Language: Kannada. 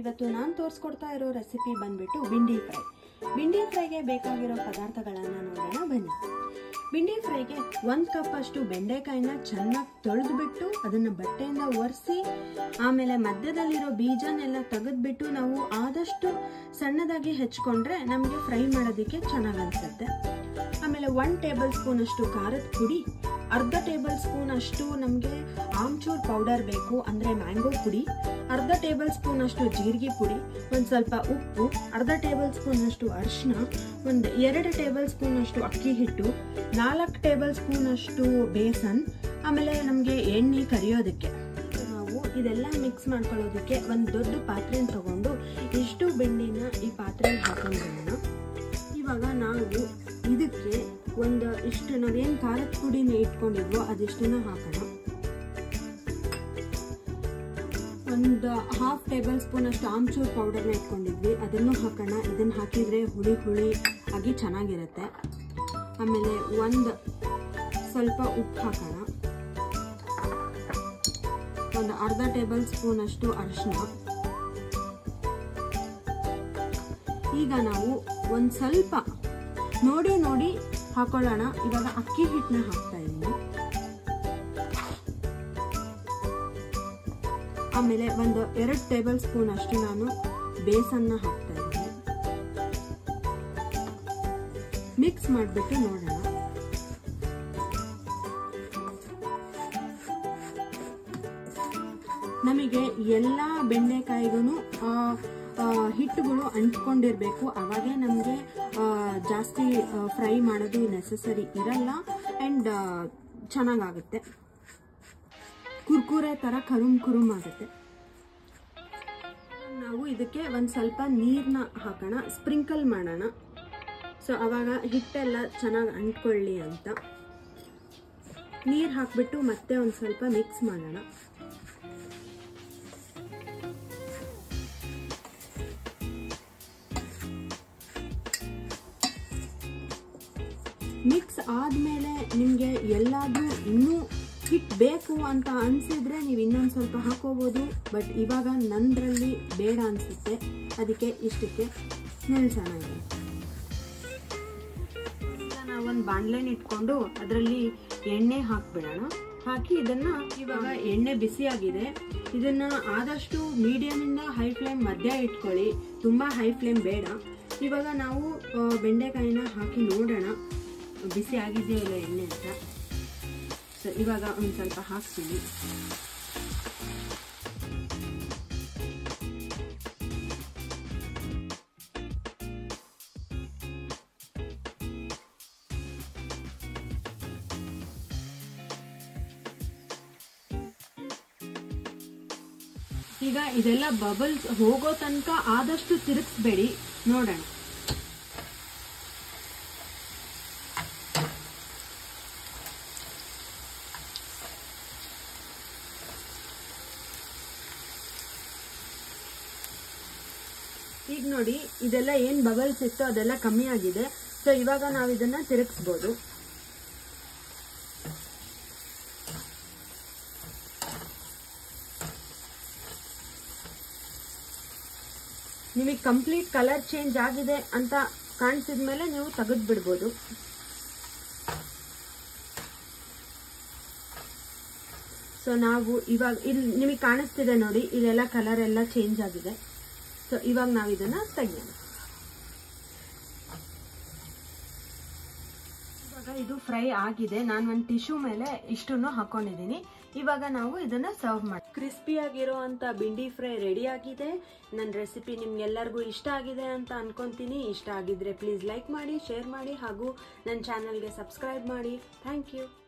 ಇವತ್ತು ನಾನು ತೋರಿಸ್ಕೊಡ್ತಾ ಇರೋ ರೆಸಿಪಿ ಬಂದ್ಬಿಟ್ಟು ಬಿಂಡಿ ಫ್ರೈ ಬಿಂಡಿ ಫ್ರೈಗೆ ಬೇಕಾಗಿರೋ ಪದಾರ್ಥಗಳನ್ನು ನೋಡೋಣ ಬನ್ನಿ ಬಿಂಡಿ ಫ್ರೈಗೆ ಒಂದು ಕಪ್ ಅಷ್ಟು ಬೆಂಡೆಕಾಯಿನ ಚೆನ್ನಾಗಿ ತೊಳೆದ್ಬಿಟ್ಟು ಅದನ್ನು ಬಟ್ಟೆಯಿಂದ ಒರೆಸಿ ಆಮೇಲೆ ಮಧ್ಯದಲ್ಲಿರೋ ಬೀಜನೆಲ್ಲ ತೆಗೆದ್ಬಿಟ್ಟು ನಾವು ಆದಷ್ಟು ಸಣ್ಣದಾಗಿ ಹೆಚ್ಕೊಂಡ್ರೆ ನಮಗೆ ಫ್ರೈ ಮಾಡೋದಕ್ಕೆ ಚೆನ್ನಾಗಿ ಅನಿಸುತ್ತೆ ಆಮೇಲೆ ಒನ್ ಟೇಬಲ್ ಸ್ಪೂನ್ ಅಷ್ಟು ಖಾರದ ಪುಡಿ ಅರ್ಧ ಟೇಬಲ್ ಸ್ಪೂನ್ ಅಷ್ಟು ನಮಗೆ ಆಮ್ಚೂರ್ ಪೌಡರ್ ಬೇಕು ಅಂದರೆ ಮ್ಯಾಂಗೋ ಪುಡಿ ಅರ್ಧ ಟೇಬಲ್ ಸ್ಪೂನ್ ಅಷ್ಟು ಜೀರಿಗೆ ಪುಡಿ ಒಂದು ಸ್ವಲ್ಪ ಉಪ್ಪು ಅರ್ಧ ಟೇಬಲ್ ಸ್ಪೂನ್ ಅಷ್ಟು ಅರಿಶಿನ ಒಂದು ಎರಡು ಟೇಬಲ್ ಸ್ಪೂನ್ ಅಷ್ಟು ಅಕ್ಕಿ ಹಿಟ್ಟು ನಾಲ್ಕು ಟೇಬಲ್ ಸ್ಪೂನ್ ಅಷ್ಟು ಬೇಸನ್ ಆಮೇಲೆ ನಮಗೆ ಎಣ್ಣೆ ಕರಿಯೋದಕ್ಕೆ ನಾವು ಇದೆಲ್ಲ ಮಿಕ್ಸ್ ಮಾಡ್ಕೊಳ್ಳೋದಕ್ಕೆ ಒಂದು ದೊಡ್ಡ ಪಾತ್ರೆನ ತಗೊಂಡು ಇಷ್ಟು ಬೆಂಡಿನ ಈ ಪಾತ್ರೆಗೆ ಹಾಕೊಂಡ್ಬಿಡೋಣ ಇವಾಗ ನಾವು ಇದಕ್ಕೆ ಒಂದು ಇಷ್ಟು ನಾವೇನು ಖಾರದ ಪುಡಿನ ಇಟ್ಕೊಂಡಿದ್ವೋ ಅದಿಷ್ಟನ್ನ ಹಾಕೋಣ ಒಂದು ಹಾಫ್ ಟೇಬಲ್ ಸ್ಪೂನ್ ಅಷ್ಟು ಆಮ್ಚೂರ್ ಪೌಡರ್ನ ಇಟ್ಕೊಂಡಿದ್ವಿ ಅದನ್ನು ಹಾಕೋಣ ಇದನ್ನು ಹಾಕಿದರೆ ಹುಳಿ ಹುಳಿ ಆಗಿ ಚೆನ್ನಾಗಿರುತ್ತೆ ಆಮೇಲೆ ಒಂದು ಸ್ವಲ್ಪ ಉಪ್ಪು ಹಾಕೋಣ ಒಂದು ಅರ್ಧ ಟೇಬಲ್ ಸ್ಪೂನ್ ಅಷ್ಟು ಅರಿಶಿನ ಈಗ ನಾವು ಒಂದು ಸ್ವಲ್ಪ ನೋಡಿ ನೋಡಿ ಹಾಕೊಳ್ಳೋಣ ಇವಾಗ ಅಕ್ಕಿ ಹಿಟ್ಟನ್ನ ಹಾಕ್ತಾ ಇದ್ದೀನಿ ಆಮೇಲೆ ಒಂದು ಎರಡು ಟೇಬಲ್ ಸ್ಪೂನ್ ಅಷ್ಟು ನಾನು ಬೇಸನ್ನ ಹಾಕ್ತಾ ಇದ್ದೀನಿ ಮಿಕ್ಸ್ ಮಾಡಿಬಿಟ್ಟು ನೋಡೋಣ ನಮಗೆ ಎಲ್ಲ ಬೆಂಡೆಕಾಯಿಗೂ ಹಿಟ್ಟುಗಳು ಅಂಟ್ಕೊಂಡಿರಬೇಕು ಅವಾಗೇ ನಮಗೆ ಜಾಸ್ತಿ ಫ್ರೈ ಮಾಡೋದು ನೆಸಸರಿ ಇರಲ್ಲ ಆ್ಯಂಡ್ ಚೆನ್ನಾಗಾಗುತ್ತೆ ಕುರ್ಕುರೆ ಥರ ಕರುಮ್ ಕುರುಮ್ ಆಗುತ್ತೆ ನಾವು ಇದಕ್ಕೆ ಒಂದು ಸ್ವಲ್ಪ ನೀರನ್ನ ಹಾಕೋಣ ಸ್ಪ್ರಿಂಕಲ್ ಮಾಡೋಣ ಸೊ ಅವಾಗ ಹಿಟ್ಟೆಲ್ಲ ಚೆನ್ನಾಗಿ ಅಂಟ್ಕೊಳ್ಳಿ ಅಂತ ನೀರು ಹಾಕ್ಬಿಟ್ಟು ಮತ್ತೆ ಒಂದು ಸ್ವಲ್ಪ ಮಿಕ್ಸ್ ಮಾಡೋಣ ಮಿಕ್ಸ್ ಆದಮೇಲೆ ನಿಮಗೆ ಎಲ್ಲಾದರೂ ಇನ್ನೂ ಹಿಟ್ ಬೇಕು ಅಂತ ಅನಿಸಿದ್ರೆ ನೀವು ಇನ್ನೊಂದು ಸ್ವಲ್ಪ ಹಾಕೋಬೋದು ಬಟ್ ಇವಾಗ ನಂದರಲ್ಲಿ ಬೇಡ ಅನಿಸುತ್ತೆ ಅದಕ್ಕೆ ಇಷ್ಟಕ್ಕೆ ನಿಲ್ಸೋಣ ಈಗ ನಾವೊಂದು ಬಾಣಲೆನ ಇಟ್ಕೊಂಡು ಅದರಲ್ಲಿ ಎಣ್ಣೆ ಹಾಕ್ಬಿಡೋಣ ಹಾಕಿ ಇದನ್ನ ಇವಾಗ ಎಣ್ಣೆ ಬಿಸಿಯಾಗಿದೆ ಇದನ್ನ ಆದಷ್ಟು ಮೀಡಿಯಮಿಂದ ಹೈ ಫ್ಲೇಮ್ ಮಧ್ಯ ಇಟ್ಕೊಳ್ಳಿ ತುಂಬ ಹೈ ಫ್ಲೇಮ್ ಬೇಡ ಇವಾಗ ನಾವು ಬೆಂಡೆಕಾಯಿನ ಹಾಕಿ ನೋಡೋಣ ಬಿಸಿ ಆಗಿದೆಯೋ ಇಲ್ಲ ಎಣ್ಣೆ ಅಂತ ಸೊ ಇವಾಗ ಒಂದು ಸ್ವಲ್ಪ ಹಾಕ್ತೀನಿ ಈಗ ಇದೆಲ್ಲ ಬಬಲ್ಸ್ ಹೋಗೋ ತನಕ ಆದಷ್ಟು ತಿರುಗಿಸ್ಬೇಡಿ ನೋಡೋಣ ಈಗ ನೋಡಿ ಇದೆಲ್ಲ ಏನು ಬಬಲ್ಸ್ ಇತ್ತು ಅದೆಲ್ಲ ಕಮ್ಮಿ ಆಗಿದೆ ಸೊ ಇವಾಗ ನಾವು ಇದನ್ನ ತಿರುಗಿಸ್ಬೋದು ನಿಮಗೆ ಕಂಪ್ಲೀಟ್ ಕಲರ್ ಚೇಂಜ್ ಆಗಿದೆ ಅಂತ ಕಾಣಿಸಿದ ಮೇಲೆ ನೀವು ತೆಗೆದು ಬಿಡ್ಬೋದು ಸೊ ನಾವು ಇವಾಗ ಇಲ್ಲಿ ನಿಮಗೆ ಕಾಣಿಸ್ತಿದೆ ನೋಡಿ ಇದೆಲ್ಲ ಕಲರ್ ಎಲ್ಲ ಚೇಂಜ್ ಆಗಿದೆ ಸೊ ಇವಾಗ ನಾವು ಇದನ್ನ ತೆಗಿಯೋಣ ಇವಾಗ ಇದು ಫ್ರೈ ಆಗಿದೆ ನಾನು ಒಂದು ಟಿಶ್ಯೂ ಮೇಲೆ ಇಷ್ಟನ್ನು ಹಾಕೊಂಡಿದ್ದೀನಿ ಇವಾಗ ನಾವು ಇದನ್ನ ಸರ್ವ್ ಮಾಡಿ ಕ್ರಿಸ್ಪಿಯಾಗಿರೋ ಅಂತ ಬಿಂಡಿ ಫ್ರೈ ರೆಡಿ ಆಗಿದೆ ನನ್ನ ರೆಸಿಪಿ ನಿಮ್ಗೆಲ್ಲರಿಗೂ ಇಷ್ಟ ಆಗಿದೆ ಅಂತ ಅನ್ಕೊಂತೀನಿ ಇಷ್ಟ ಆಗಿದ್ರೆ ಪ್ಲೀಸ್ ಲೈಕ್ ಮಾಡಿ ಶೇರ್ ಮಾಡಿ ಹಾಗೂ ನನ್ನ ಚಾನಲ್ಗೆ ಸಬ್ಸ್ಕ್ರೈಬ್ ಮಾಡಿ ಥ್ಯಾಂಕ್ ಯು